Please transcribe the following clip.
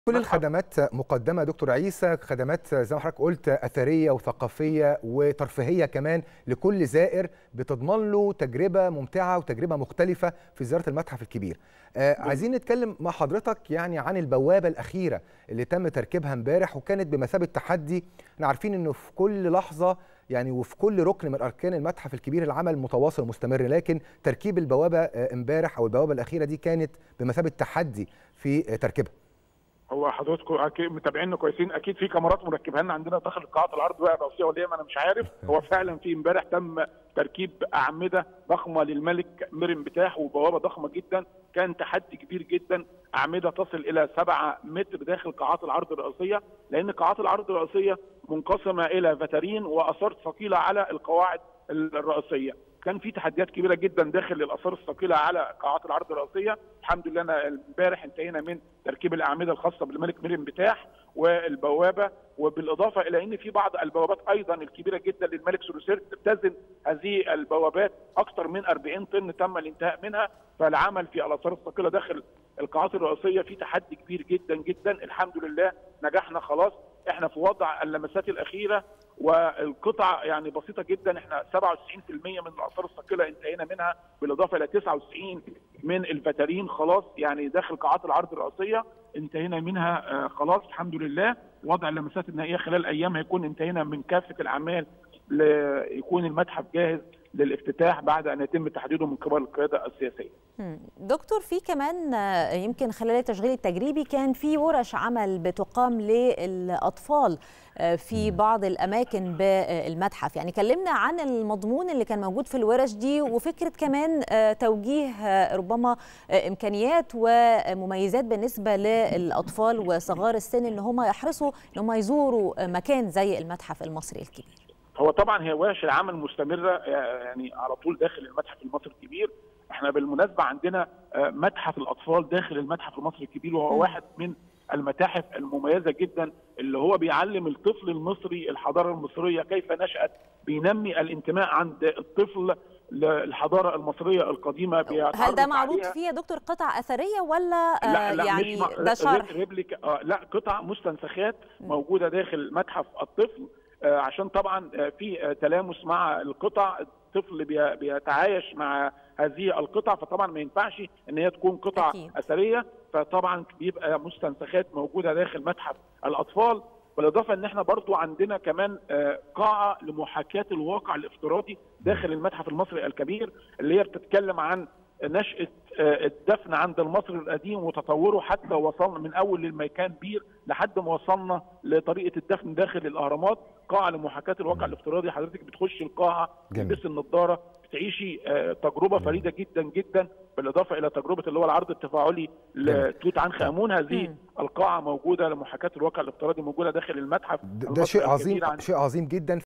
كل الخدمات مقدمة دكتور عيسى خدمات زي ما حضرتك قلت أثرية وثقافية وترفيهية كمان لكل زائر بتضمن له تجربة ممتعة وتجربة مختلفة في زيارة المتحف الكبير آه عايزين نتكلم مع حضرتك يعني عن البوابة الأخيرة اللي تم تركيبها امبارح وكانت بمثابة تحدي احنا عارفين انه في كل لحظة يعني وفي كل ركن من اركان المتحف الكبير العمل متواصل مستمر لكن تركيب البوابه امبارح او البوابه الاخيره دي كانت بمثابه تحدي في تركيبها هو حضراتكم اكيد متابعيننا كويسين اكيد في كاميرات مركبها لنا عندنا داخل قاعه العرض بقى الرئيسيه ولا ما انا مش عارف هو فعلا في امبارح تم تركيب اعمده ضخمه للملك مرن بتاح وبوابه ضخمه جدا كان تحدي كبير جدا اعمده تصل الى 7 متر داخل قاعات العرض الرئيسيه لان قاعات العرض الرئيسيه منقسمه الى فترين واثار ثقيله على القواعد الرئيسيه كان في تحديات كبيره جدا داخل الاثار الثقيله على قاعات العرض الرئيسيه الحمد لله انا امبارح انتهينا من تركيب الاعمده الخاصه بالملك مريم بتاح والبوابه وبالاضافه الى ان في بعض البوابات ايضا الكبيره جدا للملك سلوسيرت تزن هذه البوابات اكثر من 40 طن تم الانتهاء منها فالعمل في الاثار الثقيله داخل القاعات الرئيسيه في تحدي كبير جدا جدا الحمد لله نجحنا خلاص احنا في وضع اللمسات الاخيره والقطع يعني بسيطه جدا احنا 97% من الاثار الثقيله انتهينا منها بالاضافه الى 99 من الفترين خلاص يعني داخل قاعات العرض الرئيسيه انتهينا منها خلاص الحمد لله وضع اللمسات النهائيه خلال ايام هيكون انتهينا من كافه الاعمال ليكون المتحف جاهز للافتتاح بعد ان يتم تحديده من قبل القياده السياسيه. دكتور في كمان يمكن خلال التشغيل التجريبي كان في ورش عمل بتقام للاطفال في بعض الاماكن بالمتحف، يعني كلمنا عن المضمون اللي كان موجود في الورش دي وفكره كمان توجيه ربما امكانيات ومميزات بالنسبه للاطفال وصغار السن ان هم يحرصوا ان هم يزوروا مكان زي المتحف المصري الكبير. هو طبعا هي ورش العمل مستمره يعني على طول داخل المتحف المصري الكبير احنا بالمناسبه عندنا متحف الاطفال داخل المتحف المصري الكبير وهو م. واحد من المتاحف المميزه جدا اللي هو بيعلم الطفل المصري الحضاره المصريه كيف نشات بينمي الانتماء عند الطفل للحضاره المصريه القديمه هل ده معروض فيه يا دكتور قطع اثريه ولا لا لا يعني مش ده شرح ريبليكا آه لا قطع مستنسخات موجوده داخل متحف الطفل آه عشان طبعا في تلامس مع القطع الطفل بيتعايش مع هذه القطع فطبعا ما ينفعش ان هي تكون قطع أكيد. اثريه فطبعا بيبقى مستنسخات موجوده داخل متحف الاطفال بالاضافه ان احنا برضو عندنا كمان قاعه لمحاكاه الواقع الافتراضي داخل المتحف المصري الكبير اللي هي بتتكلم عن نشاه الدفن عند المصري القديم وتطوره حتى وصلنا من اول للميكان بير لحد ما وصلنا لطريقه الدفن داخل الاهرامات قاعه لمحاكاه الواقع الافتراضي حضرتك بتخش القاعه تلبس النضاره بتعيشي تجربه فريده جدا جدا بالاضافه الى تجربه اللي هو العرض التفاعلي لتوت عنخ امون هذه القاعه موجوده لمحاكاه الواقع الافتراضي موجوده داخل المتحف ده شيء عظيم شيء عظيم جدا